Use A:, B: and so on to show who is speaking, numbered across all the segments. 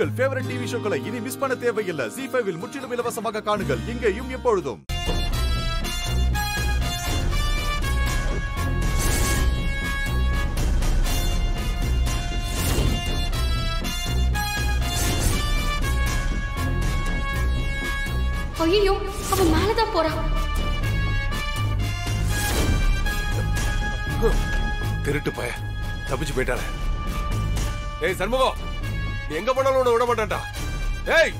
A: உங்கள் favourite TV ஷோக்களை இனி miss பண்ண தேவையில்லை ஜி ஃபைவில் முற்றிலும் இலவசமாக காணுங்கள் இங்கேயும் எப்பொழுதும்
B: ஐயோ அவன் மேலதான் போறான்
C: திருட்டு பய தப்பிச்சு போயிட்டாரு ஏய் சண்முகம் நீ எங்க போனாலும் உன்னை விட மாட்டான்டா ஏய்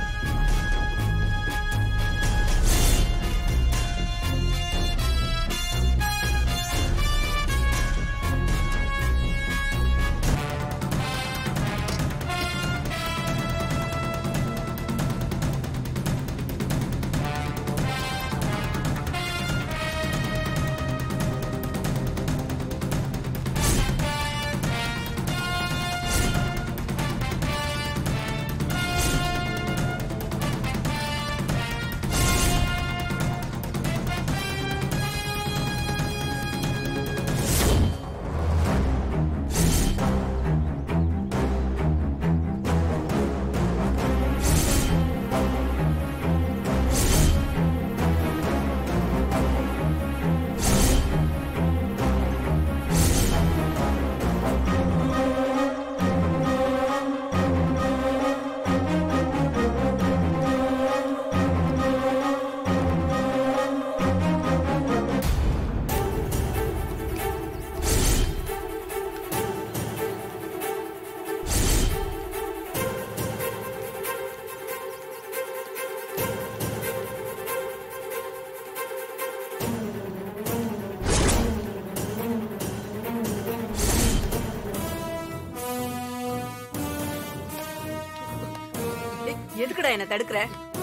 D: ஏய், எதுக்குடா என்ன தடுக்கிற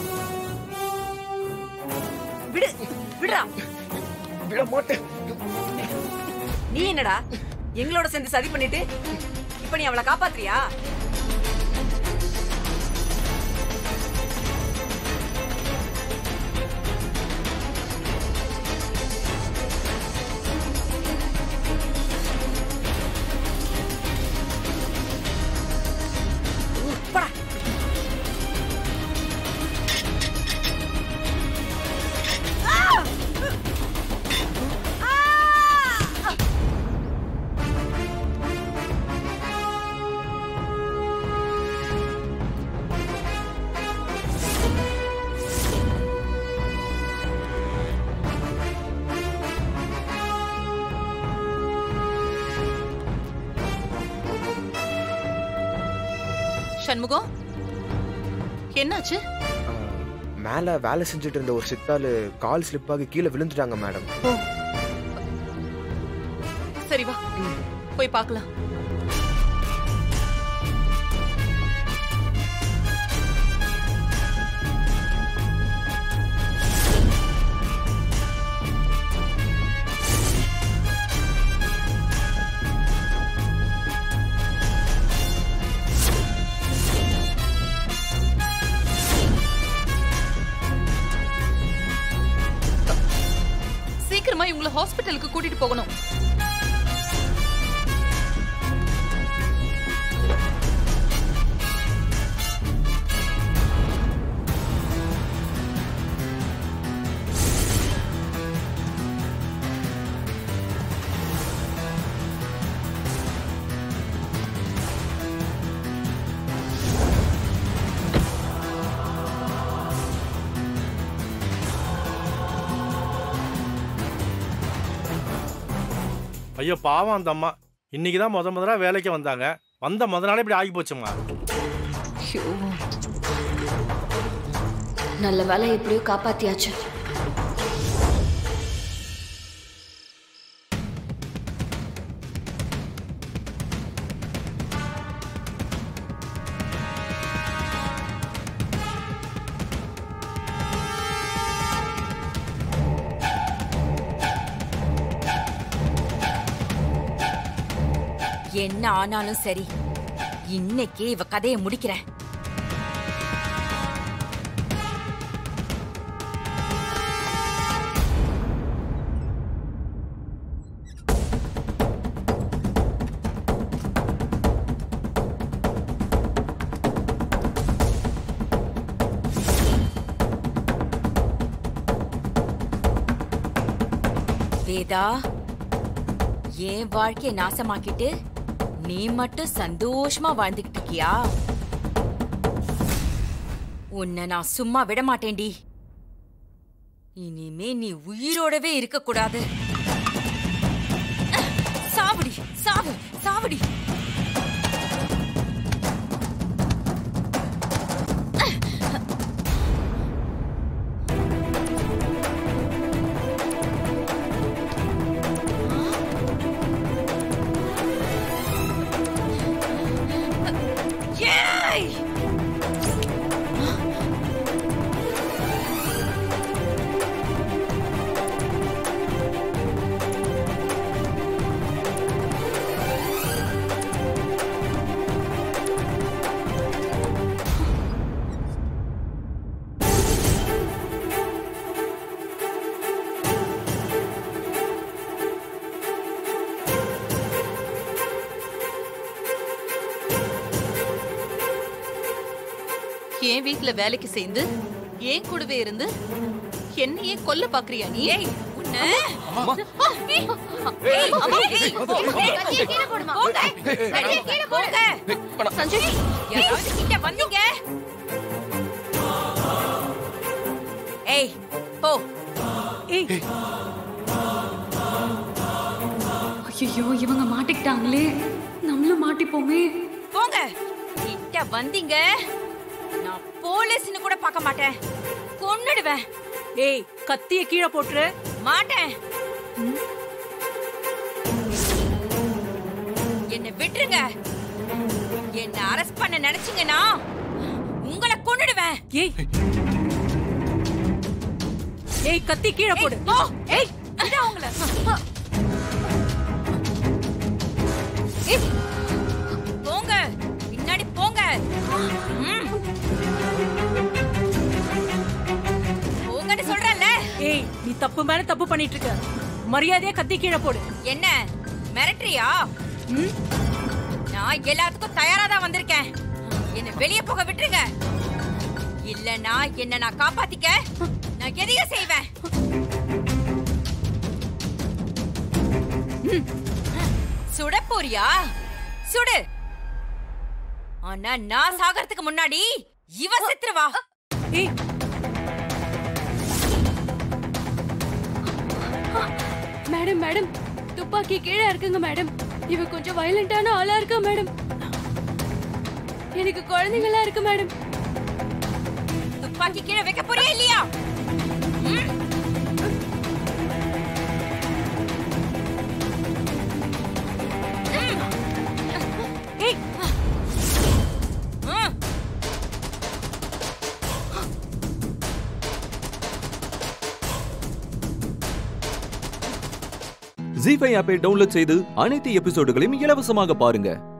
D: விடு விடுடா
E: விட மாட்டேன்
D: நீ என்னடா எங்களோட சேர்ந்து சதி பண்ணிட்டு இப்ப நீ அவளை காப்பாத்துறியா போடா.
F: சண்முகம் என்னாச்சு
E: மேல வேலை செஞ்சுட்டு இருந்த ஒரு சித்தாளு கால் ஸ்லிப் ஆகி கீழே விழுந்துட்டாங்க மேடம்
F: சரி வா போய் பார்க்கலாம் சீக்கிரமா இவங்கள ஹாஸ்பிட்டலுக்கு கூட்டிட்டு போகணும்
G: ஐயோ பாவம் அந்த அம்மா இன்னைக்கு தான் முத முதலா வேலைக்கு வந்தாங்க வந்த முத நாளே இப்படி ஆகி போச்சுமா
B: ஐயோ. நல்ல வேலை எப்படியோ காப்பாத்தியாச்சு
D: என்ன ஆனாலும் சரி இன்னைக்கே இவ கதையை முடிக்கிறேன்
H: வேதா என் வாழ்க்கைய நாசமாக்கிட்டு நீ மட்டும் சந்தோஷமா வாழ்ந்துகிட்டு இருக்கியா உன்னை நான் சும்மா விட மாட்டேன்டி இனிமே நீ உயிரோடவே இருக்க கூடாது சாவடி சாவு சாவடி ஏய்
F: என் வீட்ல வேலைக்கு சேர்ந்து ஏன் கூடவே இருந்து என்னையே கொல்ல பாக்குறியா நீ
H: ஏய் உன்னை ஏய், ஏய், அம்மா, ஏய், ஏய், கீழே போடுமா? போங்க. வெளியே கீழே போடுங்க.
F: சஞ்சய்
H: யாராவது கிட்ட வந்தீங்க ஏய் போ
B: ஐயோ இவங்க மாட்டிக்கிட்டாங்களே நம்மளும் மாட்டிப்போமே
H: போங்க கிட்ட வந்தீங்க நான் போலீஸ்னு கூட பார்க்க மாட்டேன் கொன்னுடுவேன்
D: ஏய் கத்திய கீழே போட்டுரு
H: மாட்டேன் என்ன விட்டுருங்க என்ன அரெஸ்ட் பண்ண நினைச்சீங்கன்னா உங்களை கொன்னுடுவேன்
D: ஏய் ஏய் கத்தி கீழே போடு
H: ஓ ஏய் விட உங்களை ஏய், போங்க பின்னாடி போங்க ம். போங்கன்னு சொல்றேன்ல
D: ஏய் நீ தப்பு மேல தப்பு பண்ணிட்டு இருக்க மரியாதையா கத்தி கீழே போடு
H: என்ன மிரட்டுறியா ம்? நான் எல்லாத்துக்கும் தயாரா தான் வந்திருக்கேன் என்ன வெளிய போக விட்டுருங்க இல்லனா என்ன நான் காப்பாத்திக்க நான் எதையும் செய்வேன் ம். சுட போறியா சுடு ஆனா நான் சாகறதுக்கு முன்னாடி இவ செத்துருவா
D: ஏய்
B: மேடம் மேடம் துப்பாக்கி கீழே இருக்குங்க மேடம் இவ கொஞ்சம் வயலண்டான ஆளா இருக்கா மேடம் எனக்கு குழந்தைங்களா இருக்கு மேடம்
H: துப்பாக்கி கீழே வைக்க போறியா இல்லையா ம்?
D: ஏய்
H: ம்.
I: ஜி ஃபைவ் ஆப்பை டவுன்லோட் செய்து அனைத்து எபிசோடுகளையும் இலவசமாக பாருங்க